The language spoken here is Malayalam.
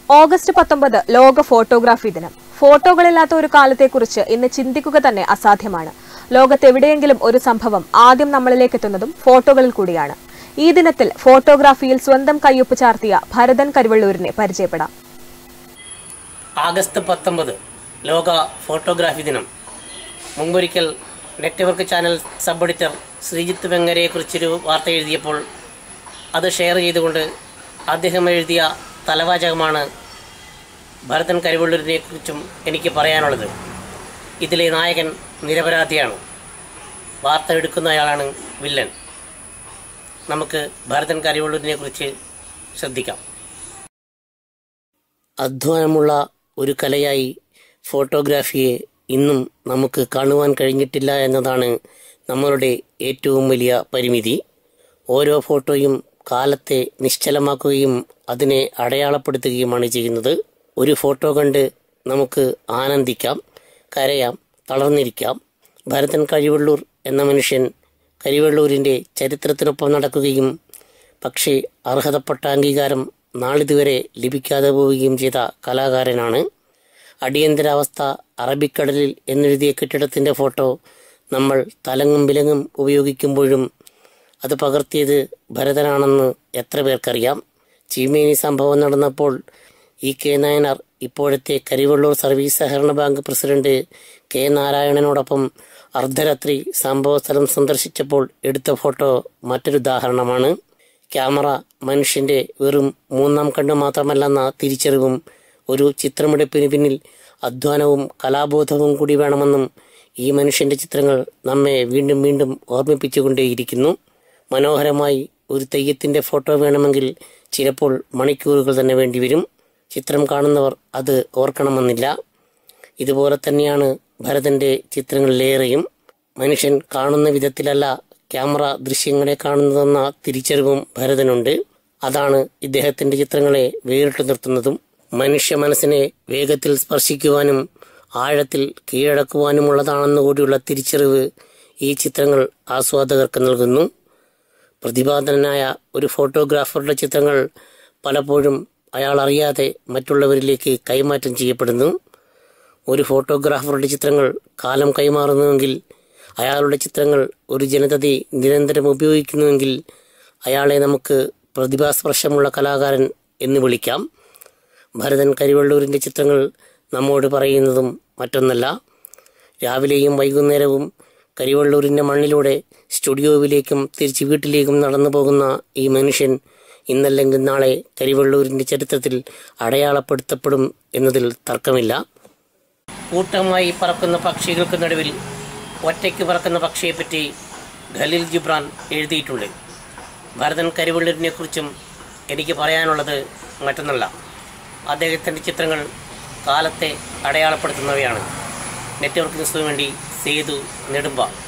ഓഗസ്റ്റ് പത്തൊമ്പത് ലോക ഫോട്ടോഗ്രാഫി ദിനം ഫോട്ടോകളില്ലാത്ത ഒരു കാലത്തെക്കുറിച്ച് ഇന്ന് ചിന്തിക്കുക തന്നെ അസാധ്യമാണ് ലോകത്തെവിടെയെങ്കിലും ഒരു സംഭവം ആദ്യം നമ്മളിലേക്ക് എത്തുന്നതും ഫോട്ടോകളിൽ കൂടിയാണ് ഈ ദിനത്തിൽ ഫോട്ടോഗ്രാഫിയിൽ സ്വന്തം കയ്യൊപ്പ് ചാർത്തിയ ഭരതൻ കരുവള്ളൂരിനെ പരിചയപ്പെടാം ആഗസ്റ്റ് പത്തൊമ്പത് ലോക ഫോട്ടോഗ്രാഫി ദിനം മുമ്പൊരിക്കൽ network channel sub editor Sreejith വെങ്ങരയെക്കുറിച്ചൊരു വാർത്ത എഴുതിയപ്പോൾ അത് ഷെയർ ചെയ്തുകൊണ്ട് അദ്ദേഹം എഴുതിയ തലവാചകമാണ് ഭരതൻ കരിവള്ളൂരിനെക്കുറിച്ചും എനിക്ക് പറയാനുള്ളത് ഇതിലെ നായകൻ നിരപരാധിയാണ് വാർത്ത എടുക്കുന്നയാളാണ് വില്ലൻ നമുക്ക് ഭരതൻ കരിവള്ളൂരിനെക്കുറിച്ച് ശ്രദ്ധിക്കാം അധ്വാനമുള്ള ഒരു കലയായി ഫോട്ടോഗ്രാഫിയെ ഇന്നും നമുക്ക് കാണുവാൻ കഴിഞ്ഞിട്ടില്ല എന്നതാണ് നമ്മളുടെ ഏറ്റവും വലിയ പരിമിതി ഓരോ ഫോട്ടോയും കാലത്തെ നിശ്ചലമാക്കുകയും അതിനെ അടയാളപ്പെടുത്തുകയുമാണ് ചെയ്യുന്നത് ഒരു ഫോട്ടോ കണ്ട് നമുക്ക് ആനന്ദിക്കാം കരയാം തളർന്നിരിക്കാം ഭരതൻ കഴിവള്ളൂർ എന്ന മനുഷ്യൻ കരിവള്ളൂരിൻ്റെ ചരിത്രത്തിനൊപ്പം നടക്കുകയും പക്ഷേ അർഹതപ്പെട്ട അംഗീകാരം നാളിതുവരെ ലഭിക്കാതെ പോവുകയും ചെയ്ത കലാകാരനാണ് അടിയന്തരാവസ്ഥ അറബിക്കടലിൽ എന്നെഴുതിയ കെട്ടിടത്തിൻ്റെ ഫോട്ടോ നമ്മൾ തലങ്ങും വിലങ്ങും ഉപയോഗിക്കുമ്പോഴും അത് പകർത്തിയത് ഭരതനാണെന്ന് എത്ര പേർക്കറിയാം ചീമേനി സംഭവം നടന്നപ്പോൾ ഇ കെ നായനാർ ഇപ്പോഴത്തെ കരിവള്ളൂർ സർവീസ് സഹകരണ ബാങ്ക് പ്രസിഡന്റ് കെ നാരായണനോടൊപ്പം അർദ്ധരാത്രി സംഭവസ്ഥലം സന്ദർശിച്ചപ്പോൾ എടുത്ത ഫോട്ടോ മറ്റൊരു ഉദാഹരണമാണ് ക്യാമറ മനുഷ്യന്റെ വെറും മൂന്നാം കണ്ണ് മാത്രമല്ലെന്ന തിരിച്ചറിവും ഒരു ചിത്രമെടുപ്പിന് പിന്നിൽ അധ്വാനവും കലാബോധവും കൂടി വേണമെന്നും ഈ മനുഷ്യന്റെ ചിത്രങ്ങൾ നമ്മെ വീണ്ടും വീണ്ടും ഓർമ്മിപ്പിച്ചുകൊണ്ടേയിരിക്കുന്നു മനോഹരമായി ഒരു തെയ്യത്തിന്റെ ഫോട്ടോ വേണമെങ്കിൽ ചിലപ്പോൾ മണിക്കൂറുകൾ തന്നെ വേണ്ടിവരും ചിത്രം കാണുന്നവർ അത് ഓർക്കണമെന്നില്ല ഇതുപോലെ തന്നെയാണ് ഭരതന്റെ ചിത്രങ്ങളിലേറെയും മനുഷ്യൻ കാണുന്ന വിധത്തിലല്ല ക്യാമറ ദൃശ്യങ്ങളെ കാണുന്നതെന്ന തിരിച്ചറിവും ഭരതനുണ്ട് അതാണ് ഇദ്ദേഹത്തിന്റെ ചിത്രങ്ങളെ വേറിട്ടു നിർത്തുന്നതും മനുഷ്യ മനസ്സിനെ വേഗത്തിൽ സ്പർശിക്കുവാനും ആഴത്തിൽ കീഴടക്കുവാനുമുള്ളതാണെന്ന് കൂടിയുള്ള തിരിച്ചറിവ് ഈ ചിത്രങ്ങൾ ആസ്വാദകർക്ക് നൽകുന്നു പ്രതിപാദനായ ഒരു ഫോട്ടോഗ്രാഫറുടെ ചിത്രങ്ങൾ പലപ്പോഴും അയാൾ അറിയാതെ മറ്റുള്ളവരിലേക്ക് കൈമാറ്റം ചെയ്യപ്പെടുന്നു ഒരു ഫോട്ടോഗ്രാഫറുടെ ചിത്രങ്ങൾ കാലം കൈമാറുന്നുവെങ്കിൽ അയാളുടെ ചിത്രങ്ങൾ ഒരു ജനതയെ നിരന്തരം ഉപയോഗിക്കുന്നുവെങ്കിൽ അയാളെ നമുക്ക് പ്രതിഭാസ്പർശമുള്ള കലാകാരൻ എന്ന് വിളിക്കാം ഭരതൻ കരിവള്ളൂരിൻ്റെ ചിത്രങ്ങൾ നമ്മോട് പറയുന്നതും മറ്റൊന്നല്ല രാവിലെയും വൈകുന്നേരവും കരിവള്ളൂരിൻ്റെ മണ്ണിലൂടെ സ്റ്റുഡിയോവിലേക്കും തിരിച്ച് വീട്ടിലേക്കും നടന്നു പോകുന്ന ഈ മനുഷ്യൻ ഇന്നല്ലെങ്കിൽ നാളെ കരിവള്ളൂരിൻ്റെ ചരിത്രത്തിൽ അടയാളപ്പെടുത്തപ്പെടും എന്നതിൽ തർക്കമില്ല കൂട്ടമായി പറക്കുന്ന പക്ഷികൾക്ക് നടുവിൽ ഒറ്റയ്ക്ക് പറക്കുന്ന പക്ഷിയെപ്പറ്റി ഖലീൽ ജിബ്രാൻ എഴുതിയിട്ടുണ്ട് ഭരതൻ കരിവള്ളൂരിനെ കുറിച്ചും എനിക്ക് പറയാനുള്ളത് മറ്റൊന്നല്ല അദ്ദേഹത്തിൻ്റെ ചിത്രങ്ങൾ കാലത്തെ അടയാളപ്പെടുത്തുന്നവയാണ് നെറ്റ്വർക്ക് ന്യൂസിനു വേണ്ടി സേതു നെടുമ്പ